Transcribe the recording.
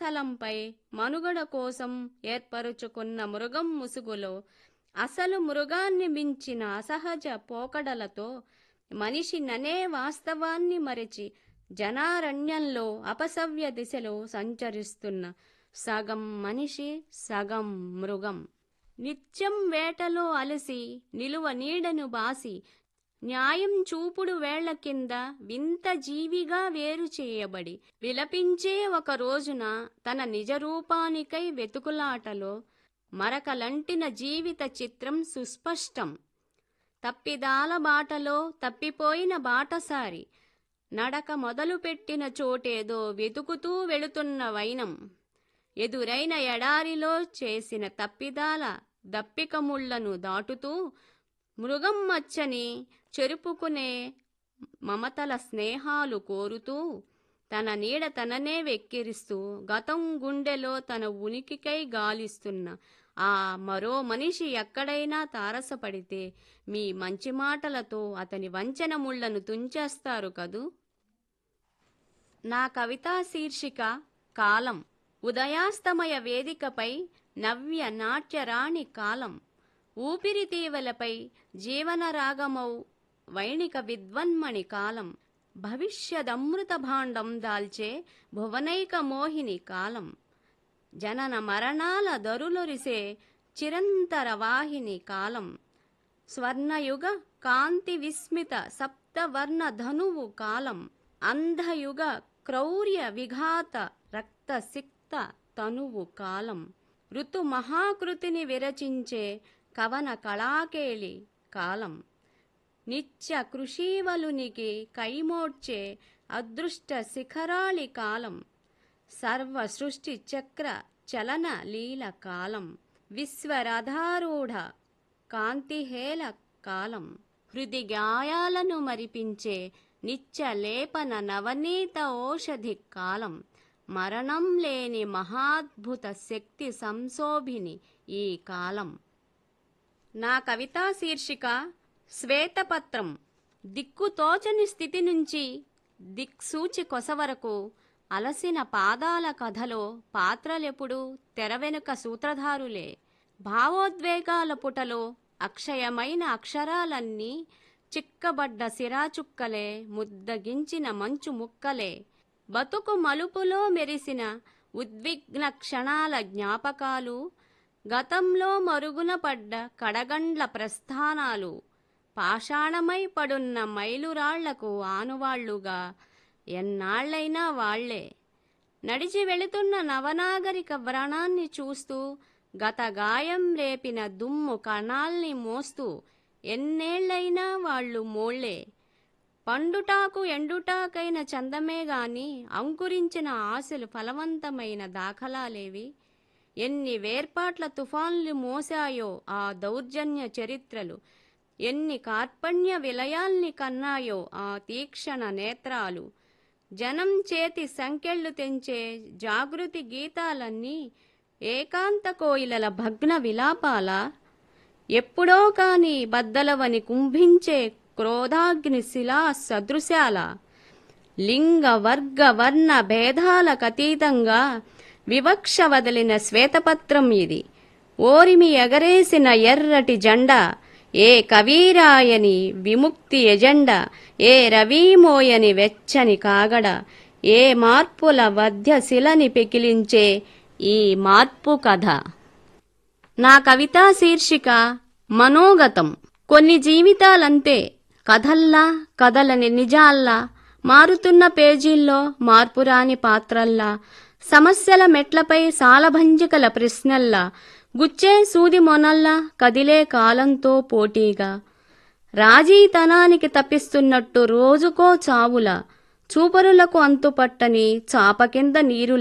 వక్షస్థలంపై మనుగడ కోసం ఏర్పరుచుకున్న మృగం ముసుగులో అసలు మృగాన్ని మించిన అసహజ పోకడలతో మనిషి ననే వాస్తవాన్ని మరిచి జనారణ్యంలో అపసవ్య దిశలో సంచరిస్తున్న సగం మనిషి సగం మృగం నిత్యం వేటలో అలసి నిలువ నీడను బాసి న్యాయం చూపుడు వేళ్ల కింద వింత జీవిగా వేరు చేయబడి విలపించే ఒక రోజున తన నిజరూపానికై వెతుకులాటలో మరకలంటిన జీవిత చిత్రం సుస్పష్టం తప్పిదాల బాటలో తప్పిపోయిన బాటసారి నడక మొదలుపెట్టిన చోటేదో వెతుకుతూ వెళుతున్న వైనం ఎదురైన ఎడారిలో చేసిన తప్పిదాల దప్పికముళ్లను దాటుతూ మృగం మచ్చని చెరుపుకునే మమతల స్నేహాలు కోరుతూ తన నీడ తననే వెక్కిరిస్తూ గతం గుండెలో తన ఉనికికై గాలిస్తున్న ఆ మరో మనిషి ఎక్కడైనా తారసపడితే మీ మంచి మాటలతో అతని వంచన ముళ్లను తుంచేస్తారు కదూ నా కవితా శీర్షిక కాలం ఉదయాస్తమయ వేదికపై నవ్య నాట్యరాణి కాలం ఊపిరితీవలపై జీవన రాగమౌ వైణిక విద్వన్మణి కాలం భవిష్యదమృత భాండం దాల్చే భువనైక మోహిని కాలం జనన మరణాల దరులొరిసే చిరంతర వాహిని కాలం స్వర్ణయుగ కాంతి విస్మిత సప్తవర్ణ ధనువు కాలం అంధయుగ క్రౌర్య విఘాత రక్త సిక్త తనువు కాలం ఋతు మహాకృతిని విరచించే కవన కళాకేళి కాలం నిత్య కృషీవలునికి కైమోడ్చే అదృష్ట శిఖరాళి కాలం సర్వ సృష్టి చక్ర చలన లీల కాలం విశ్వరథారూఢ కాంతిహేల కాలం హృది గాయాలను మరిపించే నిత్య లేపన నవనీత ఓషధి కాలం మరణం లేని మహాద్భుత శక్తి సంశోభిని ఈ కాలం నా కవితా శీర్షిక శ్వేతపత్రం దిక్కుతోచని స్థితి నుంచి దిక్సూచి కొస వరకు అలసిన పాదాల కథలో పాత్రలెప్పుడు తెర వెనుక సూత్రధారులే భావోద్వేగాల పుటలో అక్షయమైన అక్షరాలన్నీ చిక్కబడ్డ సిరాచుక్కలే ముద్దగించిన మంచు ముక్కలే బతుకు మలుపులో మెరిసిన ఉద్విగ్న క్షణాల జ్ఞాపకాలు గతంలో మరుగున పడ్డ కడగండ్ల ప్రస్థానాలు పాషాణమై పడున్న మైలురాళ్లకు ఆనువాళ్లుగా ఎన్నాళ్లైనా వాళ్లే నడిచి వెళుతున్న నవనాగరిక వ్రణాన్ని చూస్తూ గత గాయం రేపిన దుమ్ము కణాల్ని మోస్తూ ఎన్నేళ్లైనా వాళ్ళు మోళ్లే పండుటాకు ఎండుటాకైన చందమే గాని అంకురించిన ఆశలు ఫలవంతమైన దాఖలాలేవి ఎన్ని వేర్పాట్ల తుఫాన్లు మోసాయో ఆ దౌర్జన్య చరిత్రలు ఎన్ని కార్పణ్య విలయాల్ని కన్నాయో ఆ తీక్షణ నేత్రాలు జనం చేతి సంకెళ్ళు తెంచే జాగృతి గీతాలన్నీ ఏకాంత కోయిలల భగ్న విలాపాల ఎప్పుడో కాని బద్దలవని కుంభించే క్రోధాగ్ని శిలా సదృశాల లింగ వర్గ వర్ణ భేదాలకతీతంగా వివక్ష వదిలిన శ్వేతపత్రం ఇది ఓరిమి ఎగరేసిన ఎర్రటి జెండా ఏ కవీరాయని విముక్తి ఎజెండా ఏ రవీమోయని వెచ్చని కాగడ ఏ మార్పుల వధ్య శిలని పెకిలించే ఈ మార్పు కథ నా కవితా శీర్షిక మనోగతం కొన్ని జీవితాలంతే కథల్లా కథలని నిజాల్లా మారుతున్న పేజీల్లో మార్పురాని పాత్రల్లా సమస్యల మెట్లపై సాలభంజికల ప్రశ్నల్లా గుచ్చే సూది మొనల్లా కదిలే కాలంతో పోటీగా రాజీతనానికి తప్పిస్తున్నట్టు రోజుకో చావుల చూపరులకు అంతుపట్టని చాప కింద నీరుల